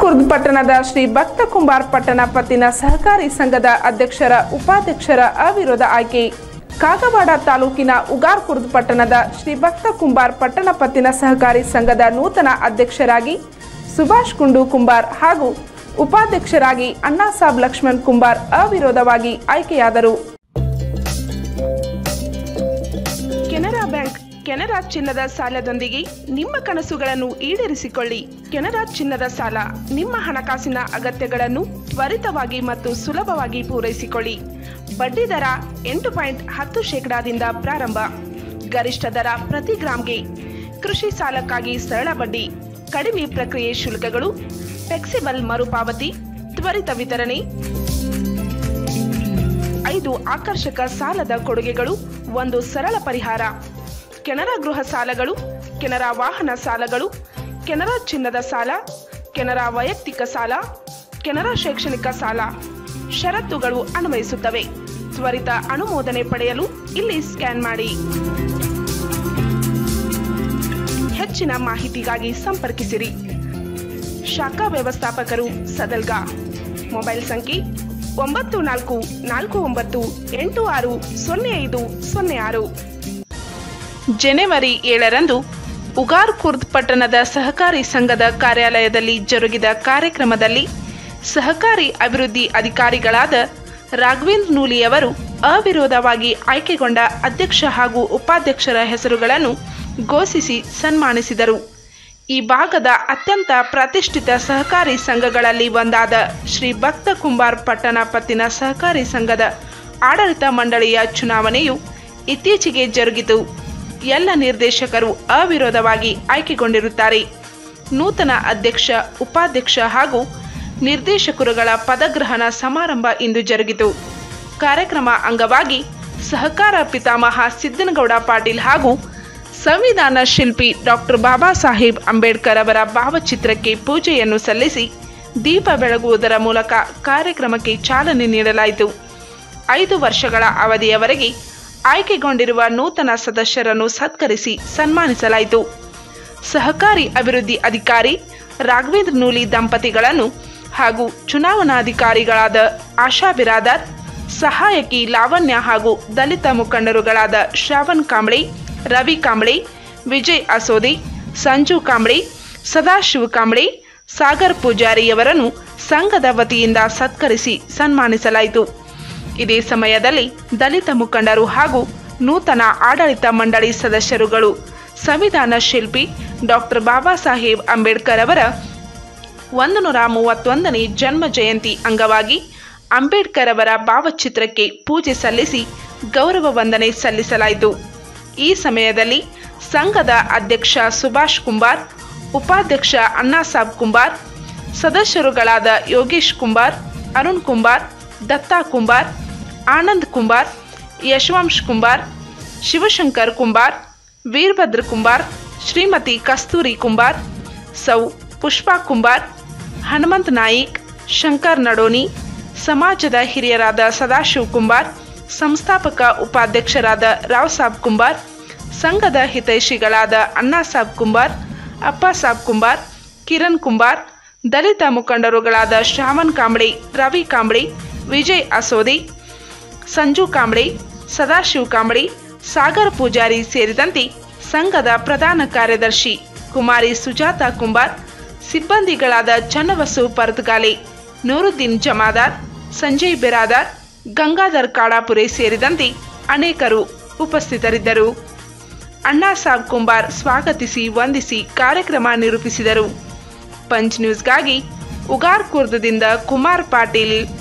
ಕುರ್ದ್ ಪಟ್ಟಣದ ಶ್ರೀ ಭಕ್ತ ಕುಂಬಾರ್ ಪಟ್ಟಣ ಪತ್ತಿನ ಸಹಕಾರಿ ಸಂಘದ ಅಧ್ಯಕ್ಷರ ಉಪಾಧ್ಯಕ್ಷರ ಅವಿರೋಧ ಆಯ್ಕೆ ಕಾಗವಾಡ ತಾಲೂಕಿನ ಉಗಾರ್ ಕುರ್ದ್ ಪಟ್ಟಣದ ಶ್ರೀ ಭಕ್ತ ಕುಂಬಾರ್ ಪಟ್ಟಣ ಪತ್ತಿನ ಸಹಕಾರಿ ಸಂಘದ ನೂತನ ಅಧ್ಯಕ್ಷರಾಗಿ ಸುಭಾಷ್ ಕುಂಡು ಕುಂಬಾರ್ ಹಾಗೂ ಉಪಾಧ್ಯಕ್ಷರಾಗಿ ಅಣ್ಣಾಸಾಬ್ ಲಕ್ಷ್ಮಣ್ ಕುಂಬಾರ್ ಅವಿರೋಧವಾಗಿ ಆಯ್ಕೆಯಾದರು ಕೆನರಾ ಬ್ಯಾಂಕ್ ಕೆನರಾ ಚಿನ್ನದ ಸಾಲದೊಂದಿಗೆ ನಿಮ್ಮ ಕನಸುಗಳನ್ನು ಈಡೇರಿಸಿಕೊಳ್ಳಿ ಕೆನರಾ ಚಿನ್ನದ ಸಾಲ ನಿಮ್ಮ ಹಣಕಾಸಿನ ಅಗತ್ಯಗಳನ್ನು ತ್ವರಿತವಾಗಿ ಮತ್ತು ಸುಲಭವಾಗಿ ಪೂರೈಸಿಕೊಳ್ಳಿ ಬಡ್ಡಿ ದರ ಎಂಟು ಪಾಯಿಂಟ್ ಹತ್ತು ಶೇಕಡಾದಿಂದ ಪ್ರಾರಂಭ ಗರಿಷ್ಠ ದರ ಪ್ರತಿ ಗ್ರಾಂಗೆ ಕೃಷಿ ಸಾಲಕ್ಕಾಗಿ ಸರಳ ಬಡ್ಡಿ ಕಡಿಮೆ ಪ್ರಕ್ರಿಯೆ ಶುಲ್ಕಗಳು ಫ್ಲೆಕ್ಸಿಬಲ್ ಮರುಪಾವತಿ ತ್ವರಿತ ವಿತರಣೆ ಐದು ಆಕರ್ಷಕ ಸಾಲದ ಕೊಡುಗೆಗಳು ಒಂದು ಸರಳ ಪರಿಹಾರ ಕೆನರಾ ಗೃಹ ಸಾಲಗಳು ಕೆನರಾ ವಾಹನ ಸಾಲಗಳು ಕೆನರಾ ಚಿನ್ನದ ಸಾಲ ಕೆನರಾ ವೈಯಕ್ತಿಕ ಸಾಲ ಕೆನರಾ ಶೈಕ್ಷಣಿಕ ಸಾಲ ಷರತ್ತುಗಳು ಅನ್ವಯಿಸುತ್ತವೆ ತ್ವರಿತ ಅನುಮೋದನೆ ಪಡೆಯಲು ಇಲ್ಲಿ ಸ್ಕ್ಯಾನ್ ಮಾಡಿ ಹೆಚ್ಚಿನ ಮಾಹಿತಿಗಾಗಿ ಸಂಪರ್ಕಿಸಿರಿ ಶಾಖಾ ವ್ಯವಸ್ಥಾಪಕರು ಸದಲ್ಗಾ ಮೊಬೈಲ್ ಸಂಖ್ಯೆ ಒಂಬತ್ತು ನಾಲ್ಕು ನಾಲ್ಕು ಒಂಬತ್ತು ಎಂಟು ಆರು ಸೊನ್ನೆ ಐದು ಸೊನ್ನೆ ಆರು ಜನವರಿ ಏಳರಂದು ಉಗಾರ್ ಕುರ್ದ್ ಪಟ್ಟಣದ ಸಹಕಾರಿ ಸಂಘದ ಕಾರ್ಯಾಲಯದಲ್ಲಿ ಜರುಗಿದ ಕಾರ್ಯಕ್ರಮದಲ್ಲಿ ಸಹಕಾರಿ ಅಭಿವೃದ್ಧಿ ಅಧಿಕಾರಿಗಳಾದ ರಾಘವೇಂದ್ರ ನೂಲಿಯವರು ಅವಿರೋಧವಾಗಿ ಆಯ್ಕೆಗೊಂಡ ಅಧ್ಯಕ್ಷ ಹಾಗೂ ಉಪಾಧ್ಯಕ್ಷರ ಹೆಸರುಗಳನ್ನು ಘೋಷಿಸಿ ಸನ್ಮಾನಿಸಿದರು ಈ ಭಾಗದ ಅತ್ಯಂತ ಪ್ರತಿಷ್ಠಿತ ಸಹಕಾರಿ ಸಂಘಗಳಲ್ಲಿ ಒಂದಾದ ಶ್ರೀ ಭಕ್ತ ಕುಂಬಾರ್ ಪಟ್ಟಣ ಪತ್ತಿನ ಸಹಕಾರಿ ಸಂಘದ ಆಡಳಿತ ಮಂಡಳಿಯ ಚುನಾವಣೆಯು ಇತ್ತೀಚೆಗೆ ಜರುಗಿತು ಎಲ್ಲ ನಿರ್ದೇಶಕರು ಅವಿರೋಧವಾಗಿ ಆಯ್ಕೆಗೊಂಡಿರುತ್ತಾರೆ ನೂತನ ಅಧ್ಯಕ್ಷ ಉಪಾಧ್ಯಕ್ಷ ಹಾಗೂ ನಿರ್ದೇಶಕರುಗಳ ಪದಗ್ರಹಣ ಸಮಾರಂಭ ಇಂದು ಜರುಗಿತು ಕಾರ್ಯಕ್ರಮ ಅಂಗವಾಗಿ ಸಹಕಾರ ಪಿತಾಮಹ ಸಿದ್ದನಗೌಡ ಪಾಟೀಲ್ ಹಾಗೂ ಸಂವಿಧಾನ ಶಿಲ್ಪಿ ಡಾಕ್ಟರ್ ಬಾಬಾ ಸಾಹೇಬ್ ಅಂಬೇಡ್ಕರ್ ಅವರ ಭಾವಚಿತ್ರಕ್ಕೆ ಪೂಜೆಯನ್ನು ಸಲ್ಲಿಸಿ ದೀಪ ಬೆಳಗುವುದರ ಮೂಲಕ ಕಾರ್ಯಕ್ರಮಕ್ಕೆ ಚಾಲನೆ ನೀಡಲಾಯಿತು ಐದು ವರ್ಷಗಳ ಅವಧಿಯವರೆಗೆ ಆಯ್ಕೆಗೊಂಡಿರುವ ನೂತನ ಸದಸ್ಯರನ್ನು ಸತ್ಕರಿಸಿ ಸನ್ಮಾನಿಸಲಾಯಿತು ಸಹಕಾರಿ ಅಭಿವೃದ್ಧಿ ಅಧಿಕಾರಿ ರಾಘವೇಂದ್ರ ನೂಲಿ ದಂಪತಿಗಳನ್ನು ಹಾಗೂ ಚುನಾವಣಾಧಿಕಾರಿಗಳಾದ ಆಶಾ ಬಿರಾದಾರ್ ಸಹಾಯಕಿ ಲಾವಣ್ಯ ಹಾಗೂ ದಲಿತ ಮುಖಂಡರುಗಳಾದ ಶ್ರಾವಣ್ ಕಾಂಬ್ಳೆ ರವಿ ಕಾಂಬ್ಳೆ ವಿಜಯ್ ಅಸೋದಿ ಸಂಜು ಕಾಂಬ್ಳೆ ಸದಾಶಿವ ಕಾಂಬ್ಳೆ ಸಾಗರ್ ಪೂಜಾರಿಯವರನ್ನು ಸಂಘದ ವತಿಯಿಂದ ಸತ್ಕರಿಸಿ ಸನ್ಮಾನಿಸಲಾಯಿತು ಇದೇ ಸಮಯದಲ್ಲಿ ದಲಿತ ಮುಖಂಡರು ಹಾಗೂ ನೂತನ ಆಡಳಿತ ಮಂಡಳಿ ಸದಸ್ಯರುಗಳು ಸಂವಿಧಾನ ಶಿಲ್ಪಿ ಡಾಕ್ಟರ್ ಬಾಬಾ ಸಾಹೇಬ್ ಅಂಬೇಡ್ಕರ್ ಅವರ ಒಂದು ನೂರ ಮೂವತ್ತೊಂದನೇ ಜನ್ಮ ಜಯಂತಿ ಅಂಗವಾಗಿ ಅಂಬೇಡ್ಕರ್ ಅವರ ಭಾವಚಿತ್ರಕ್ಕೆ ಪೂಜೆ ಸಲ್ಲಿಸಿ ಗೌರವ ವಂದನೆ ಸಲ್ಲಿಸಲಾಯಿತು ಈ ಸಮಯದಲ್ಲಿ ಸಂಘದ ಅಧ್ಯಕ್ಷ ಸುಭಾಷ್ ಕುಂಬಾರ್ ಉಪಾಧ್ಯಕ್ಷ ಅಣ್ಣಾಸಾಬ್ ಕುಂಬಾರ್ ಸದಸ್ಯರುಗಳಾದ ಯೋಗೇಶ್ ಕುಂಬಾರ್ ಅರುಣ್ ಕುಂಬಾರ್ ದತ್ತಾ ಕುಂಬಾರ್ ಆನಂದ್ ಕುಂಬಾರ್ ಯಶವಂಶ್ ಕುಂಬಾರ್ ಶಿವಶಂಕರ್ ಕುಂಬಾರ್ ವೀರಭದ್ರ ಕುಂಬಾರ್ ಶ್ರೀಮತಿ ಕಸ್ತೂರಿ ಕುಂಬಾರ್ ಸೌ ಪುಷ್ಪಾ ಕುಂಬಾರ್ ಹನುಮಂತ್ ನಾಯಿಕ್ ಶಂಕರ್ ನಡೋನಿ ಸಮಾಜದ ಹಿರಿಯರಾದ ಸದಾಶಿವ್ ಕುಂಬಾರ್ ಸಂಸ್ಥಾಪಕ ಉಪಾಧ್ಯಕ್ಷರಾದ ರಾವ್ ಸಾಬ್ ಕುಂಬಾರ್ ಸಂಘದ ಹಿತೈಷಿಗಳಾದ ಅಣ್ಣಾಸಾಬ್ ಕುಂಬಾರ್ ಅಪ್ಪಾಸಾಬ್ ಕುಂಬಾರ್ ಕಿರಣ್ ಕುಂಬಾರ್ ದಲಿತ ಮುಖಂಡರುಗಳಾದ ಶ್ರಾವಣ್ ಕಾಂಬ್ಳೆ ರವಿ ಕಾಂಬ್ಳೆ ವಿಜಯ್ ಅಸೋದಿ ಸಂಜು ಕಾಂಬ್ಳೆ ಸದಾಶಿವ್ ಕಾಂಬ್ಳೆ ಸಾಗರ್ ಪೂಜಾರಿ ಸೇರಿದಂತೆ ಸಂಘದ ಪ್ರಧಾನ ಕಾರ್ಯದರ್ಶಿ ಕುಮಾರಿ ಸುಜಾತ ಕುಂಬಾರ್ ಸಿಬ್ಬಂದಿಗಳಾದ ಚನ್ನವಸು ಪರ್ತ್ಗಾಲೆ ನೂರುದ್ದೀನ್ ಜಮಾದಾರ್ ಸಂಜಯ್ ಬಿರಾದಾರ್ ಗಂಗಾಧರ್ ಕಾಡಾಪುರೆ ಸೇರಿದಂತೆ ಅನೇಕರು ಉಪಸ್ಥಿತರಿದ್ದರು ಅಣ್ಣಾ ಸಾಬ್ ಕುಂಬಾರ್ ಸ್ವಾಗತಿಸಿ ವಂದಿಸಿ ಕಾರ್ಯಕ್ರಮ ನಿರೂಪಿಸಿದರು ಪಂಚ್ ನ್ಯೂಸ್ಗಾಗಿ ಉಗಾರ್ ಕುರ್ದದಿಂದ ಕುಮಾರ್ ಪಾಟೀಲ್